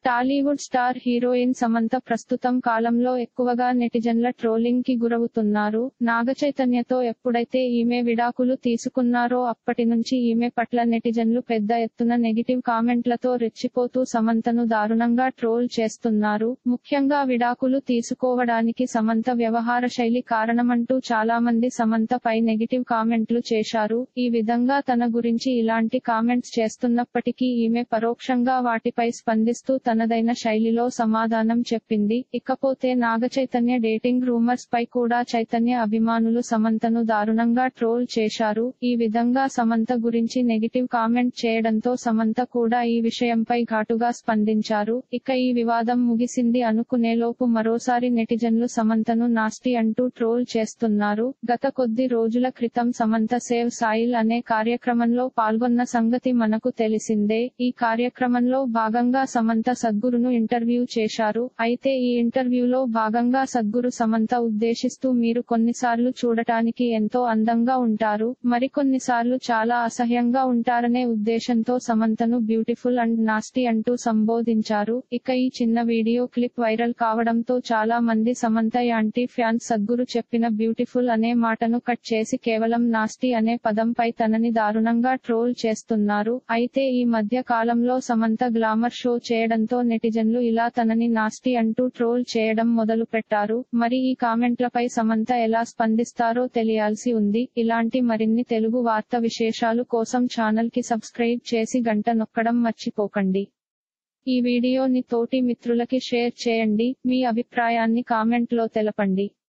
Tollywood star heroine Samantha ప్రస్తుతం కాలంలో ఎక్కువగా నెటిజన్ల ట్రోలింగ్ కి గురవుతున్నారు నాగచైతన్యతో ఎప్పుడైతే ఈమె విడాకులు తీసుకున్నారో అప్పటి నుంచి ఈమె పట్ల నెటిజన్లు పెద్ద ఎత్తున నెగిటివ్ కామెంట్లతో రెచ్చిపోతూ సమంతను దారుణంగా ట్రోల్ చేస్తున్నారు ముఖ్యంగా విడాకులు తీసుకోవడానికి సమంత వ్యవహార శైలి కారణమంటూ చాలా మంది సమంత పై నెగిటివ్ కామెంట్లు చేశారు ఈ విధంగా తన గురించి ఇలాంటి కామెంట్స్ చేస్తున్నప్పటికీ ఈమె పరోక్షంగా వాటిపై స్పందిస్తూ తనదైన శైలిలో సమాధానం చెప్పింది ఇకపోతే నాగచైతన్య డేటింగ్ రూమర్స్ పై కూడా చైతన్య అభిమానులు సమంతను దారుణంగా ట్రోల్ చేశారు ఈ విధంగా సమంత గురించి నెగిటివ్ కామెంట్ చేయడంతో సమంత కూడా ఈ విషయంపై ఘాటుగా స్పందించారు ఇక ఈ వివాదం ముగిసింది అనుకునేలోపు మరోసారి నెటిజన్లు సమంతను నాస్టి అంటూ ట్రోల్ చేస్తున్నారు గత కొద్ది రోజుల క్రితం సమంత సేవ్ సాయిల్ అనే కార్యక్రమంలో పాల్గొన్న సంగతి మనకు తెలిసిందే ఈ కార్యక్రమంలో భాగంగా సమంత సద్గురును ఇంటర్వ్యూ చేశారు అయితే ఈ ఇంటర్వ్యూలో భాగంగా సద్గురు సమంత ఉద్దేశిస్తూ మీరు కొన్నిసార్లు చూడటానికి ఎంతో అందంగా ఉంటారు మరికొన్నిసార్లు చాలా అసహ్యంగా ఉంటారనే ఉద్దేశంతో సమంతను బ్యూటిఫుల్ అండ్ నాస్టీ అంటూ సంబోధించారు ఇక ఈ చిన్న వీడియో క్లిప్ వైరల్ కావడంతో చాలా మంది సమంత యాంటీ ఫ్యాన్స్ సద్గురు చెప్పిన బ్యూటిఫుల్ అనే మాటను కట్ చేసి కేవలం నాస్టీ అనే పదంపై తనని దారుణంగా ట్రోల్ చేస్తున్నారు అయితే ఈ మధ్య కాలంలో సమంత గ్లామర్ షో చేయడంతో నెటిజన్లు ఇలా తనని నాస్టీ అంటూ ట్రోల్ చేయడం మొదలు పెట్టారు మరి ఈ కామెంట్లపై సమంత ఎలా స్పందిస్తారో తెలియాల్సి ఉంది ఇలాంటి మరిన్ని తెలుగు వార్త విశేషాలు కోసం ఛానల్ కి సబ్స్క్రైబ్ చేసి గంట నొక్కడం మర్చిపోకండి ఈ వీడియోని తోటి మిత్రులకి షేర్ చేయండి మీ అభిప్రాయాన్ని కామెంట్ లో తెలపండి